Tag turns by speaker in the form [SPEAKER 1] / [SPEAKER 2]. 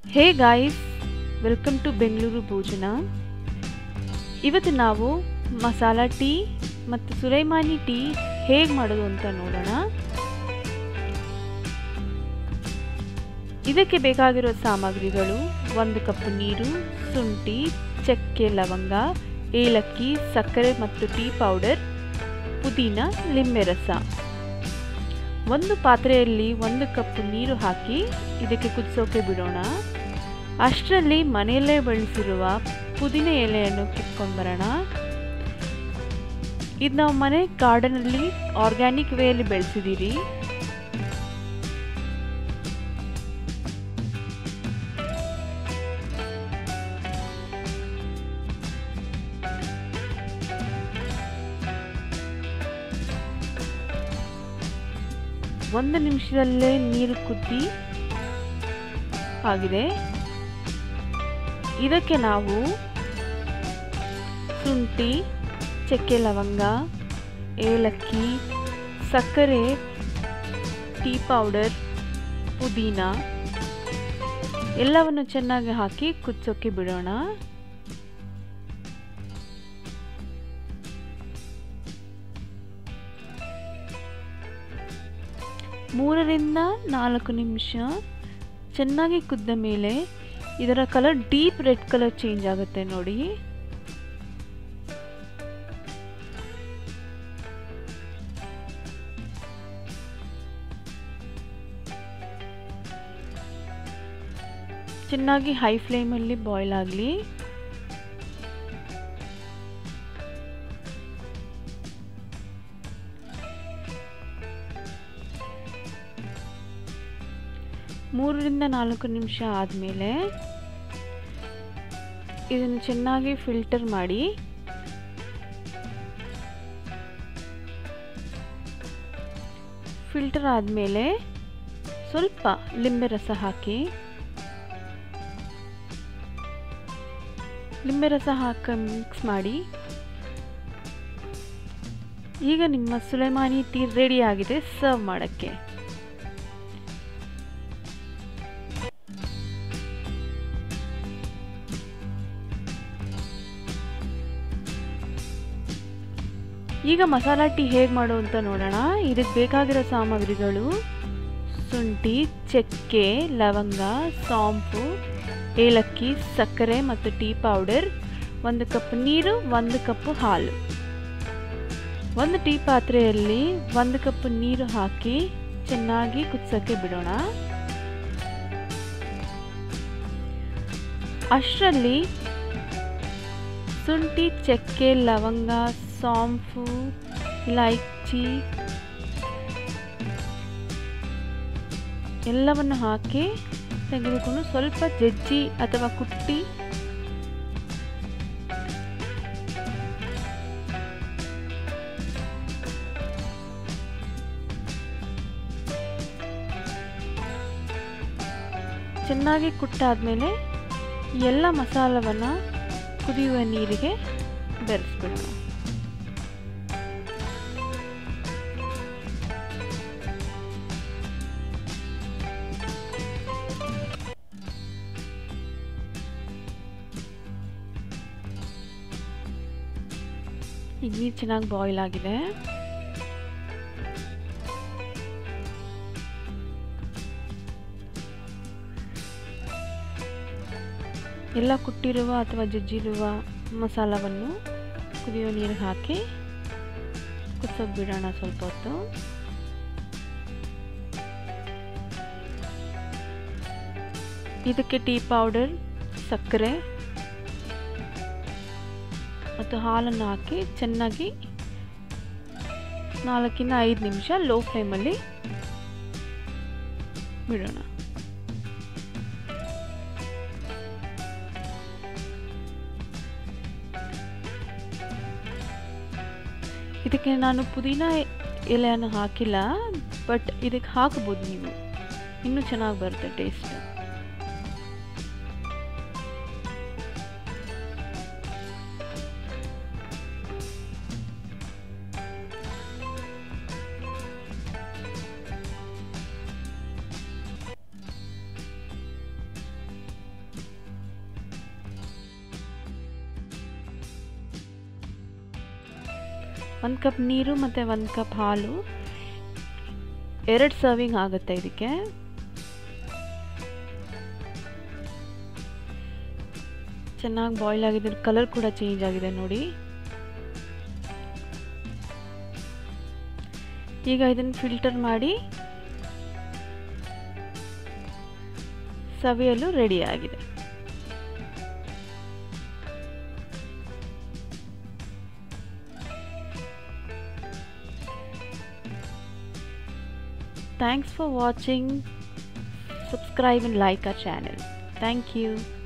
[SPEAKER 1] Hey guys welcome to Bengaluru Bhojana ಇವತ್ತು ನಾವು masala tea ಮತ್ತು ಸುಲೈಮಾನಿ ಟೀ ಹೇಗೆ ಮಾಡೋದು ಅಂತ ನೋಡೋಣ ಇದಕ್ಕೆ ಬೇಕಾಗಿರೋ ಸಾಮಗ್ರಿಗಳು ಒಂದು ಕಪ್ ನೀರು ಶುಂಠಿ ಚಕ್ಕೆ ಲವಂಗ ಏಲಕ್ಕಿ ಸಕ್ಕರೆ ಮತ್ತು ಟೀ ಪೌಡರ್ ಪುದೀನ ಲಿಂಬೆ ರಸ ಒಂದು ಪಾತ್ರೆಯಲ್ಲಿ ಒಂದು ಕಪ್ ನೀರು ಹಾಕಿ ಇದಕ್ಕೆ ಕುದಿಸೋಕೆ ಬಿಡೋಣ ಅಷ್ಟರಲ್ಲಿ ಮನೆಯಲ್ಲೇ ಬೆಳೆಸಿರುವ ಪುದೀನ ಎಲೆಯನ್ನು ಕಿತ್ಕೊಂಡು ಬರೋಣ ಇದು ನಾವು ಮನೆ ಗಾರ್ಡನಲ್ಲಿ ಆರ್ಗ್ಯಾನಿಕ್ ವೇಯಲ್ಲಿ ಬೆಳೆಸಿದ್ದೀರಿ ಒಂದು ನಿಮಿಷದಲ್ಲೇ ನೀರು ಕುದ್ದಿ ಆಗಿದೆ ಇದಕ್ಕೆ ನಾವು ಶುಂಠಿ ಚಕ್ಕೆ ಲವಂಗ ಏಲಕ್ಕಿ ಸಕ್ಕರೆ ಟೀ ಪೌಡರ್ ಪುದೀನ ಎಲ್ಲವನ್ನು ಚೆನ್ನಾಗಿ ಹಾಕಿ ಕುದಿಸೋಕೆ ಬಿಡೋಣ ಮೂರರಿಂದ ನಾಲ್ಕು ನಿಮಿಷ ಚೆನ್ನಾಗಿ ಕುದ್ದ ಮೇಲೆ ಇದರ colour deep red colour change ಆಗುತ್ತೆ ನೋಡಿ ಚೆನ್ನಾಗಿ ಹೈ ಫ್ಲೇಮಲ್ಲಿ ಬಾಯ್ಲ್ ಆಗಲಿ ಮೂರರಿಂದ ನಾಲ್ಕು ನಿಮಿಷ ಆದಮೇಲೆ ಇದನ್ನು ಚೆನ್ನಾಗಿ ಫಿಲ್ಟರ್ ಮಾಡಿ ಫಿಲ್ಟರ್ ಆದಮೇಲೆ ಸ್ವಲ್ಪ ಲಿಂಬೆ ರಸ ಹಾಕಿ ಲಿಂಬೆ ರಸ ಹಾಕಿ ಮಿಕ್ಸ್ ಮಾಡಿ ಈಗ ನಿಮ್ಮ ಸುಲೈಮಾನಿ ಟೀ ರೆಡಿ ಆಗಿದೆ ಸರ್ವ್ ಮಾಡೋಕ್ಕೆ ಈಗ ಮಸಾಲ ಟೀ ಹೇಗೆ ಮಾಡೋ ಅಂತ ನೋಡೋಣ ಇದಕ್ಕೆ ಬೇಕಾಗಿರೋ ಸಾಮಗ್ರಿಗಳು ಶುಂಠಿ ಚಕ್ಕೆ ಲವಂಗ ಸೋಂಪು ಏಲಕ್ಕಿ ಸಕ್ಕರೆ ಮತ್ತು ಟೀ ಪೌಡರ್ ಒಂದು ಕಪ್ ನೀರು ಒಂದು ಕಪ್ ಹಾಲು ಒಂದು ಟೀ ಪಾತ್ರೆಯಲ್ಲಿ ಒಂದು ಕಪ್ ನೀರು ಹಾಕಿ ಚೆನ್ನಾಗಿ ಕುದಿಸೋಕ್ಕೆ ಬಿಡೋಣ ಅಷ್ಟರಲ್ಲಿ ಶುಂಠಿ ಚಕ್ಕೆ ಲವಂಗ ಸೋಂಪು ಇಲಾಯ್ಚಿ ಎಲ್ಲವನ್ನು ಹಾಕಿ ತೆಗೆದುಕೊಂಡು ಸ್ವಲ್ಪ ಜಜ್ಜಿ ಅಥವಾ ಕುಟ್ಟಿ ಚೆನ್ನಾಗಿ ಕುಟ್ಟಾದ್ಮೇಲೆ ಎಲ್ಲ ಮಸಾಲವನ್ನು ಕುದಿಯುವ ನೀರಿಗೆ ಬೆರೆಸ್ಬಿಡೋಣ ಈಗ ನೀರು ಚೆನ್ನಾಗಿ ಬಾಯ್ಲ್ ಆಗಿದೆ ಎಲ್ಲ ಕುಟ್ಟಿರುವ ಅಥವಾ ಜಜ್ಜಿರುವ ಮಸಾಲವನ್ನು ಕುದಿಯೋ ನೀರಿಗೆ ಹಾಕಿ ಕುದಿಸೋಕೆ ಬಿಡೋಣ ಸ್ವಲ್ಪ ಹೊತ್ತು ಇದಕ್ಕೆ ಟೀ ಪೌಡರ್ ಸಕ್ಕರೆ ಮತ್ತು ಹಾಲನ್ನು ಹಾಕಿ ಚೆನ್ನಾಗಿ ನಾಲ್ಕಿಂದ ಐದು ನಿಮಿಷ ಲೋ ಫ್ಲೇಮಲ್ಲಿ ಬಿಡೋಣ ಇದಕ್ಕೆ ನಾನು ಪುದೀನ ಎಲೆಯನ್ನು ಹಾಕಿಲ್ಲ ಬಟ್ ಇದಕ್ಕೆ ಹಾಕ್ಬೋದು ನೀವು ಇನ್ನೂ ಚೆನ್ನಾಗಿ ಬರುತ್ತೆ ಟೇಸ್ಟ್ ಒಂದು ಕಪ್ ನೀರು ಮತ್ತು ಒಂದು ಕಪ್ ಹಾಲು ಎರಡು ಸರ್ವಿಂಗ್ ಆಗುತ್ತೆ ಇದಕ್ಕೆ ಚೆನ್ನಾಗಿ ಬಾಯ್ಲ್ ಆಗಿದೆ ಕಲರ್ ಕೂಡ ಚೇಂಜ್ ಆಗಿದೆ ನೋಡಿ ಈಗ ಇದನ್ನು ಫಿಲ್ಟರ್ ಮಾಡಿ ಸವಿಯಲು ರೆಡಿಯಾಗಿದೆ Thanks for watching. Subscribe and like our channel. Thank you.